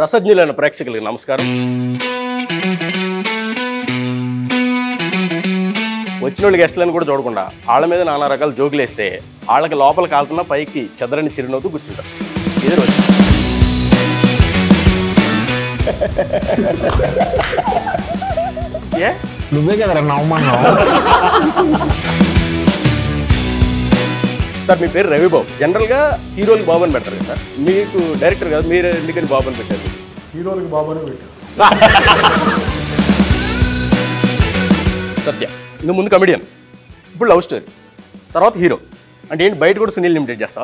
రసజ్ఞులైన ప్రేక్షకులకు నమస్కారం వచ్చిన వాళ్ళు గెస్ట్లను కూడా చూడకుండా వాళ్ళ మీద నానా రకాల జోకులు వేస్తే వాళ్ళకి లోపల కాలుతున్న పైకి చెదరని చిరునవ్వుతూ కూర్చుంటారు ఇది రోజు ఏ నువ్వే కదరా నవ్వమన్నావు సార్ మీ పేరు రవిబాబు జనరల్గా హీరోలు బాబు అని పెడతారు కదా సార్ మీకు డైరెక్టర్ కాదు మీరు ఎందుకని బాబు అని పెట్టారు హీరోలకు బాబానే పెట్టారు సత్య నువ్వు ముందు కమెడియన్ ఇప్పుడు లవ్ స్టోరీ తర్వాత హీరో అంటే ఏంటి బయట కూడా సునీల్ లిమిటెడ్ చేస్తావా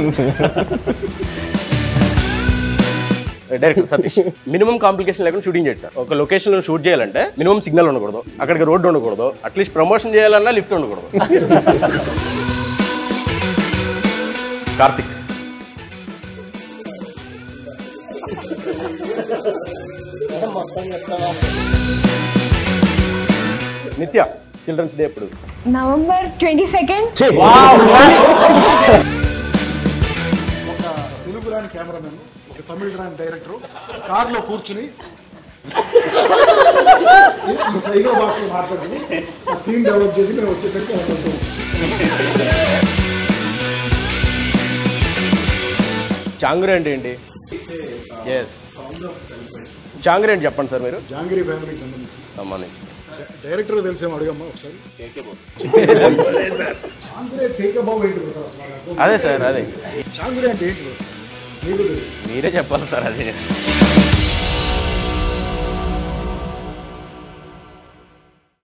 డైరెక్టర్ సతీష్ మినిమం కాంప్లికేషన్ లేకుండా షూటింగ్ చేయండి సార్ ఒక లొకేషన్లో షూట్ చేయాలంటే మినిమం సిగ్నల్ ఉండకూడదు అక్కడికి రోడ్డు ఉండకూడదు అట్లీస్ట్ ప్రమోషన్ చేయాలన్నా లిఫ్ట్ ఉండకూడదు కార్తిక్ నిత్య చిల్డ్రన్స్ డే ఎప్పుడు నవంబర్ ట్వంటీ సెకండ్ ఒక తెలుగు రాని కెమెరామెన్ ఒక తమిళ రాని డైరెక్టర్ కారులో కూర్చుని సైగో భాషలో మాట్లాడుకుని ఆ సీన్ డెవలప్ చేసి మేము వచ్చేసరికి అనుకుంటాం చాంగ్రే అంటే ఏంటి ఎస్ చాంగ్రే అంటే చెప్పండి సార్ మీరు జాంగిరి ఫ్యామిలీకి సంబంధించి సంబంధించి డైరెక్టర్ తెలిసేమో అడిగమ్మా ఒకసారి చాంగురే టేక్ బాబు ఏంటి బ్రో అసలు నాకు? అదే సార్ అదే చాంగురే అంటే ఏంటి బ్రో? నీకు తెలియదు. మీరే చెప్పాలి సార్ అదే